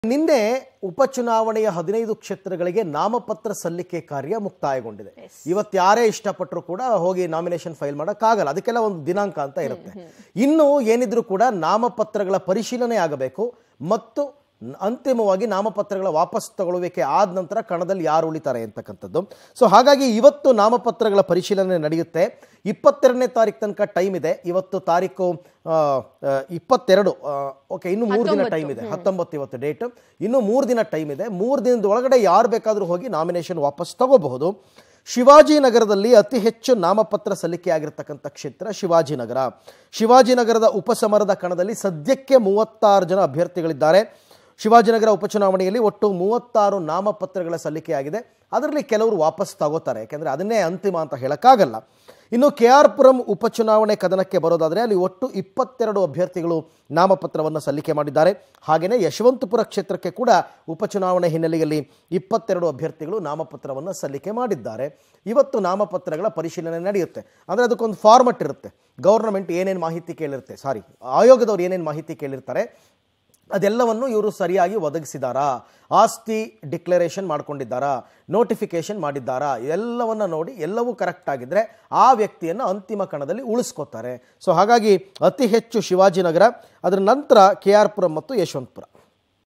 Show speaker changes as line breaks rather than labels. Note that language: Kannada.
ನಿನ್ನೆ ಉಪಚುನಾವಣೆಯ ಹದಿನೈದು ಕ್ಷೇತ್ರಗಳಿಗೆ ನಾಮಪತ್ರ ಸಲ್ಲಿಕೆ ಕಾರ್ಯ ಮುಕ್ತಾಯಗೊಂಡಿದೆ ಇವತ್ತು ಯಾರೇ ಇಷ್ಟಪಟ್ಟರು ಕೂಡ ಹೋಗಿ ನಾಮಿನೇಷನ್ ಫೈಲ್ ಮಾಡೋಕ್ಕಾಗಲ್ಲ ಅದಕ್ಕೆಲ್ಲ ಒಂದು ದಿನಾಂಕ ಅಂತ ಇರುತ್ತೆ ಇನ್ನು ಏನಿದ್ರು ಕೂಡ ನಾಮಪತ್ರಗಳ ಪರಿಶೀಲನೆ ಆಗಬೇಕು ಮತ್ತು ನ- ಅಂತಿಮವಾಗಿ ನಾಮಪತ್ರಗಳ ವಾಪಸ್ ತಗೊಳ್ಳುವಿಕೆ ಆದ ನಂತರ ಕಣದಲ್ಲಿ ಯಾರು ಉಳಿತಾರೆ ಅಂತಕ್ಕಂಥದ್ದು ಸೊ ಹಾಗಾಗಿ ಇವತ್ತು ನಾಮಪತ್ರಗಳ ಪರಿಶೀಲನೆ ನಡೆಯುತ್ತೆ ಇಪ್ಪತ್ತೆರಡನೇ ತಾರೀಕು ತನಕ ಟೈಮ್ ಇದೆ ಇವತ್ತು ತಾರೀಕು ಆ, ಆ, ಇಪ್ಪತ್ತೆರಡು ಓಕೆ ಇನ್ನು ಮೂರು ದಿನ ಟೈಮ್ ಇದೆ ಹತ್ತೊಂಬತ್ತು ಇವತ್ತು ಡೇಟ್ ಇನ್ನು ಮೂರು ದಿನ ಟೈಮ್ ಇದೆ ಮೂರು ದಿನದ ಒಳಗಡೆ ಯಾರು ಬೇಕಾದರೂ ಹೋಗಿ ನಾಮಿನೇಷನ್ ವಾಪಸ್ ತಗೋಬಹುದು ಶಿವಾಜಿನಗರದಲ್ಲಿ ಅತಿ ಹೆಚ್ಚು ನಾಮಪತ್ರ ಸಲ್ಲಿಕೆ ಆಗಿರತಕ್ಕಂಥ ಕ್ಷೇತ್ರ ಶಿವಾಜಿನಗರ ಶಿವಾಜಿನಗರದ ಉಪಸಮರದ ಕಣದಲ್ಲಿ ಸದ್ಯಕ್ಕೆ ಮೂವತ್ತಾರು ಜನ ಅಭ್ಯರ್ಥಿಗಳಿದ್ದಾರೆ ಶಿವಾಜಿನಗರ ಉಪಚುನಾವಣೆಯಲ್ಲಿ ಒಟ್ಟು ಮೂವತ್ತಾರು ನಾಮಪತ್ರಗಳ ಸಲ್ಲಿಕೆಯಾಗಿದೆ ಅದರಲ್ಲಿ ಕೆಲವರು ವಾಪಸ್ ತಗೋತಾರೆ ಯಾಕೆಂದರೆ ಅದನ್ನೇ ಅಂತಿಮ ಅಂತ ಹೇಳೋಕ್ಕಾಗಲ್ಲ ಇನ್ನು ಕೆ ಆರ್ ಪುರಂ ಉಪಚುನಾವಣೆ ಕದನಕ್ಕೆ ಬರೋದಾದರೆ ಅಲ್ಲಿ ಒಟ್ಟು ಇಪ್ಪತ್ತೆರಡು ಅಭ್ಯರ್ಥಿಗಳು ನಾಮಪತ್ರವನ್ನು ಸಲ್ಲಿಕೆ ಮಾಡಿದ್ದಾರೆ ಹಾಗೆಯೇ ಯಶವಂತಪುರ ಕ್ಷೇತ್ರಕ್ಕೆ ಕೂಡ ಉಪಚುನಾವಣೆ ಹಿನ್ನೆಲೆಯಲ್ಲಿ ಇಪ್ಪತ್ತೆರಡು ಅಭ್ಯರ್ಥಿಗಳು ನಾಮಪತ್ರವನ್ನು ಸಲ್ಲಿಕೆ ಮಾಡಿದ್ದಾರೆ ಇವತ್ತು ನಾಮಪತ್ರಗಳ ಪರಿಶೀಲನೆ ನಡೆಯುತ್ತೆ ಅಂದರೆ ಅದಕ್ಕೊಂದು ಫಾರ್ಮಟ್ ಇರುತ್ತೆ ಗೌರ್ನಮೆಂಟ್ ಏನೇನು ಮಾಹಿತಿ ಕೇಳಿರುತ್ತೆ ಸಾರಿ ಆಯೋಗದವ್ರು ಏನೇನು ಮಾಹಿತಿ ಕೇಳಿರ್ತಾರೆ ಅದೆಲ್ಲವನ್ನು ಇವರು ಸರಿಯಾಗಿ ಒದಗಿಸಿದಾರಾ ಆಸ್ತಿ ಡಿಕ್ಲರೇಷನ್ ಮಾಡ್ಕೊಂಡಿದ್ದಾರಾ ನೋಟಿಫಿಕೇಶನ್ ಮಾಡಿದ್ದಾರಾ ಎಲ್ಲವನ್ನ ನೋಡಿ ಎಲ್ಲವೂ ಕರೆಕ್ಟ್ ಆಗಿದ್ರೆ ಆ ವ್ಯಕ್ತಿಯನ್ನು ಅಂತಿಮ ಕಣದಲ್ಲಿ ಉಳಿಸ್ಕೋತಾರೆ ಸೊ ಹಾಗಾಗಿ ಅತಿ ಹೆಚ್ಚು ಶಿವಾಜಿನಗರ ಅದರ ನಂತರ ಕೆ ಆರ್ ಪುರಂ ಮತ್ತು ಯಶವಂತಪುರ